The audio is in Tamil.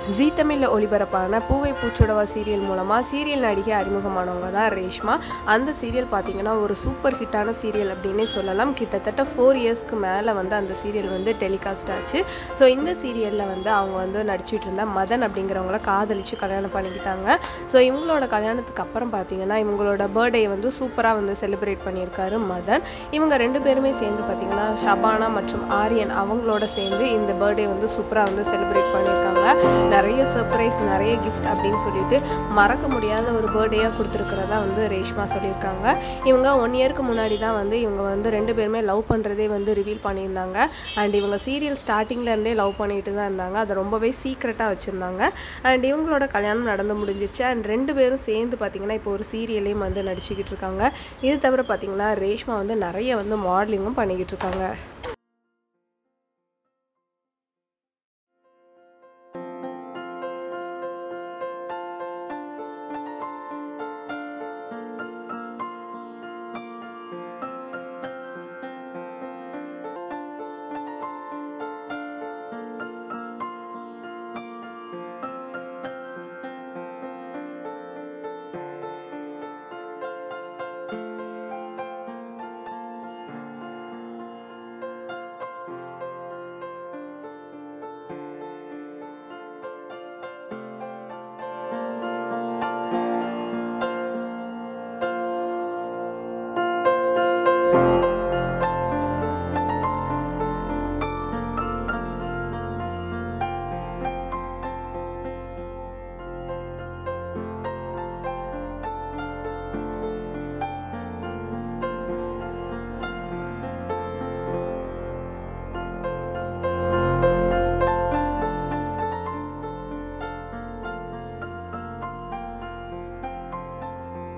ஜீ தமிழில் ஒளிபரப்பான பூவை பூச்சுடவா சீரியல் மூலமாக சீரியல் நடிகை அறிமுகமானவங்க தான் ரேஷ்மா அந்த சீரியல் பார்த்தீங்கன்னா ஒரு சூப்பர் ஹிட்டான சீரியல் அப்படின்னே சொல்லலாம் கிட்டத்தட்ட ஃபோர் இயர்ஸ்க்கு மேலே வந்து அந்த சீரியல் வந்து டெலிகாஸ்ட் ஆச்சு ஸோ இந்த சீரியலில் வந்து அவங்க வந்து நடிச்சிட்டு இருந்த மதன் அப்படிங்கிறவங்கள காதலிச்சு கல்யாணம் பண்ணிக்கிட்டாங்க ஸோ இவங்களோட கல்யாணத்துக்கு அப்புறம் பார்த்தீங்கன்னா இவங்களோட பர்த்டே வந்து சூப்பராக வந்து செலிப்ரேட் பண்ணியிருக்காரு மதன் இவங்க ரெண்டு பேருமே சேர்ந்து பார்த்தீங்கன்னா ஷபானா மற்றும் ஆரியன் அவங்களோட சேர்ந்து இந்த பர்த்டே வந்து சூப்பராக வந்து செலிப்ரேட் பண்ணியிருக்காங்க நிறைய சர்ப்ரைஸ் நிறைய கிஃப்ட் அப்படின்னு சொல்லிட்டு மறக்க முடியாத ஒரு பர்த்டேயாக கொடுத்துருக்கிறதா வந்து ரேஷ்மா சொல்லியிருக்காங்க இவங்க ஒன் இயருக்கு முன்னாடி தான் வந்து இவங்க வந்து ரெண்டு பேருமே லவ் பண்ணுறதே வந்து ரிவீல் பண்ணியிருந்தாங்க அண்ட் இவங்க சீரியல் ஸ்டார்டிங்லேருந்தே லவ் பண்ணிட்டு தான் இருந்தாங்க அதை ரொம்பவே சீக்ரெட்டாக வச்சுருந்தாங்க அண்ட் இவங்களோட கல்யாணம் நடந்து முடிஞ்சிருச்சு அண்ட் ரெண்டு பேரும் சேர்ந்து பார்த்தீங்கன்னா இப்போ ஒரு சீரியல்லையும் வந்து நடிச்சுக்கிட்டு இருக்காங்க இது தவிர பார்த்தீங்கன்னா ரேஷ்மா வந்து நிறைய வந்து மாடலிங்கும் பண்ணிக்கிட்டு இருக்காங்க